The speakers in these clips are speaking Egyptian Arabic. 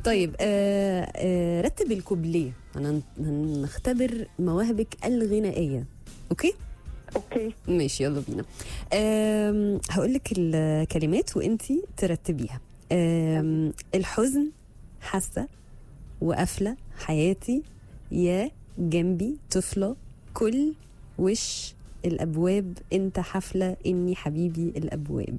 طيب آه آه رتب الكوبليه هن- هنختبر مواهبك الغنائيه اوكي اوكي ماشي يلا بينا آم، هقول لك الكلمات وانتي ترتبيها آم، الحزن حاسه وقافله حياتي يا جنبي طفله كل وش الابواب انت حفله اني حبيبي الابواب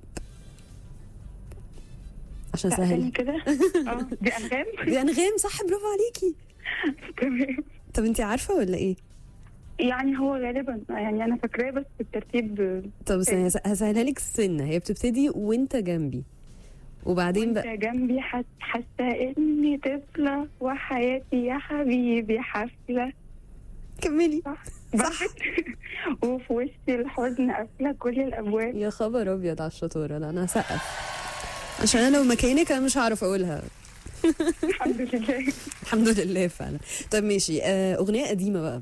عشان لا، سهل تاني كده اه دي انغام دي انغام صح برافو عليكي تمام طب انتي عارفه ولا ايه يعني هو غالبا يعني انا فاكراه بس الترتيب طب استني هس- هسهلها لك السنه هي بتبتدي وانت جنبي وبعدين وانت بقى جنبي حس- حاسه اني طفله وحياتي يا حبيبي حفله كملي صح صح وفي وش الحزن قافله كل الابواب يا خبر ابيض على الشطوره لا انا هسقف عشان انا لو مكانك انا مش هعرف اقولها الحمد لله الحمد لله فعلا طيب ماشي آه، اغنيه قديمه بقى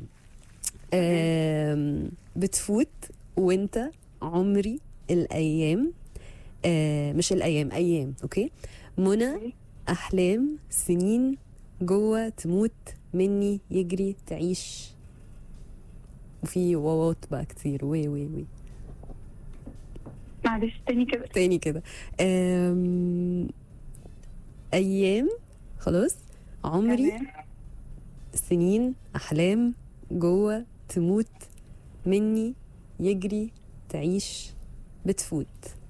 آم، بتفوت وانت عمري الايام آه، مش الايام ايام اوكي منى احلام سنين جوه تموت مني يجري تعيش وفي واوات بقى كتير وي وي وي معلش تاني كده تاني كده أم... ايام خلاص عمري تمام. سنين احلام جوه تموت مني يجري تعيش بتفوت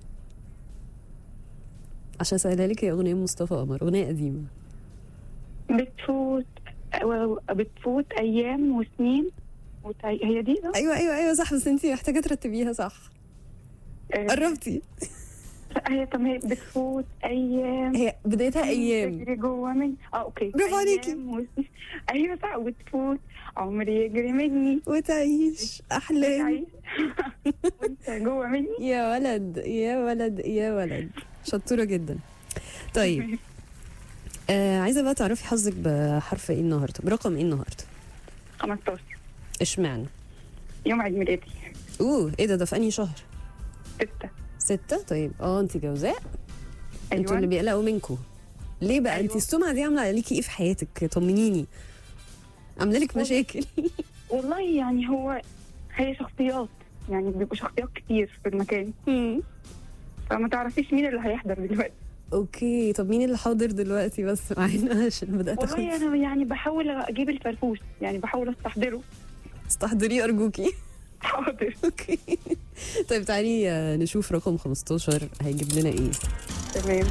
عشان اسالها لك هي اغنيه مصطفى قمر اغنيه قديمه بتفوت و- بتفوت ايام وسنين وتعي... هي دي صح؟ ايوه ايوه ايوه صح بس انت محتاجه ترتبيها صح آه، قربتي هي تمام بتفوت ايام هي بدايتها ايام تجري جوه مني اه اوكي برافو عليكي. أيام وسنين. ايوه صح وتفوت عمري يجري مني وتعيش احلام تعيش وانت جوه مني يا ولد يا ولد يا ولد شطورة جدا طيب آه عايزة بقى تعرفي حظك بحرف ايه النهاردة برقم ايه النهاردة 15 اشمعنى يوم عيد ميلادي اوه ايه ده ده في انهي شهر 6 ستة طيب اه انت جوزاء انتوا اللي ايوه بيقلقوا منكم ليه بقى انت أيوة. السمعة دي عاملة عليكي ايه في حياتك طمنيني عاملة لك والله- مشاكل والله يعني هو هي شخصيات يعني بيبقوا شخصيات كتير في المكان فما تعرفيش مين اللي هيحضر دلوقتي اوكي طب مين اللي حاضر دلوقتي بس معانا عشان بدأت اخد والله انا يعني بحاول اجيب الفرفوش يعني بحاول استحضره استحضريه ارجوكي حاضر اوكي طيب تعالي آه، نشوف رقم 15 هيجيب لنا ايه تمام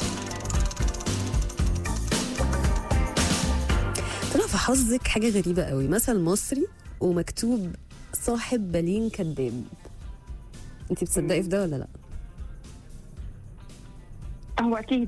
طلع في حظك حاجه غريبه قوي مثل مصري ومكتوب صاحب بالين كذاب انت بتصدقي في ده ولا لا هو اكيد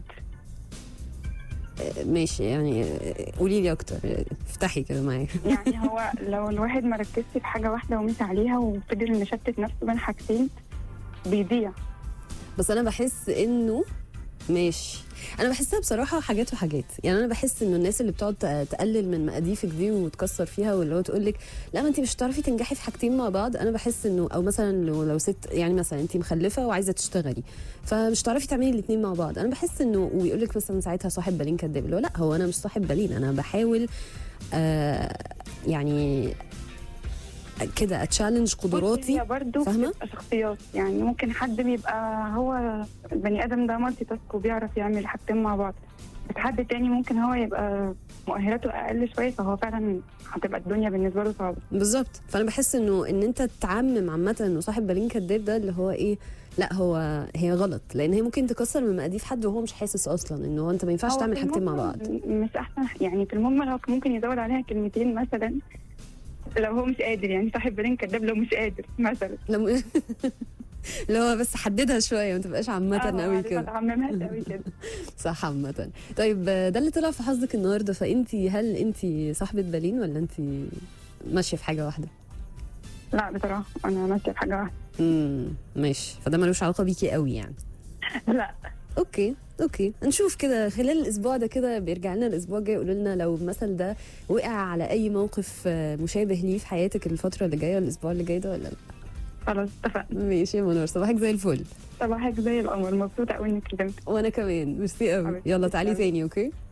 آه، ماشي يعني آه، قولي لي اكتر آه، افتحي كده معايا يعني هو لو الواحد ما ركزش في حاجه واحده ومشي عليها وفضل مشتت نفسه بين حاجتين بيضيع بس انا بحس انه ماشي انا بحسها بصراحه حاجات وحاجات يعني انا بحس انه الناس اللي بتقعد ت- تقلل من مقاديفك دي وتكسر فيها واللي هو تقول لك لا ما انت مش هتعرفي تنجحي في حاجتين مع بعض انا بحس انه او مثلا لو, لو ست يعني مثلا انت مخلفه وعايزه تشتغلي فمش هتعرفي تعملي الاثنين مع بعض انا بحس انه ويقول لك مثلا ساعتها صاحب بالين كداب اللي هو لا هو انا مش صاحب بالين انا بحاول آه يعني كده اتشالنج قدراتي هي برضه فاهمة؟ بتبقى شخصيات يعني ممكن حد بيبقى هو البني ادم ده مالتي تاسك وبيعرف يعمل حاجتين مع بعض بس حد تاني ممكن هو يبقى مؤهلاته اقل شويه فهو فعلا هتبقى الدنيا بالنسبه له صعبه بالظبط فانا بحس انه ان انت تعمم عامه انه صاحب بالين كداب ده اللي هو ايه لا هو هي غلط لان هي ممكن تكسر من مقاديف حد وهو مش حاسس اصلا انه هو انت ما ينفعش هو تعمل في حاجتين مع المجمل بعض مش احسن يعني في المجمل هو ممكن يزود عليها كلمتين مثلا لو هو مش قادر يعني صاحب بالين كداب لو مش قادر مثلا لما اللي هو بس حددها شويه ما تبقاش عامه قوي كده عممها قوي كده صح عامه طيب ده اللي طلع في حظك النهارده فانت هل انت صاحبه بالين ولا انت ماشيه في حاجه واحده لا بصراحه انا ماشيه في حاجه واحده امم ماشي فده ملوش علاقه بيكي قوي يعني لا اوكي اوكي نشوف كده خلال الاسبوع ده كده بيرجع لنا الاسبوع الجاي يقولوا لنا لو المثل ده وقع على اي موقف آه، مشابه ليه في حياتك الفتره اللي جايه الاسبوع اللي جاي ده ولا لا خلاص اتفقنا ماشي يا منور صباحك زي الفل صباحك زي القمر مبسوطه قوي انك كلمت وانا كمان ميرسي قوي حبيبتي، يلا تعالي تسلمي. تاني اوكي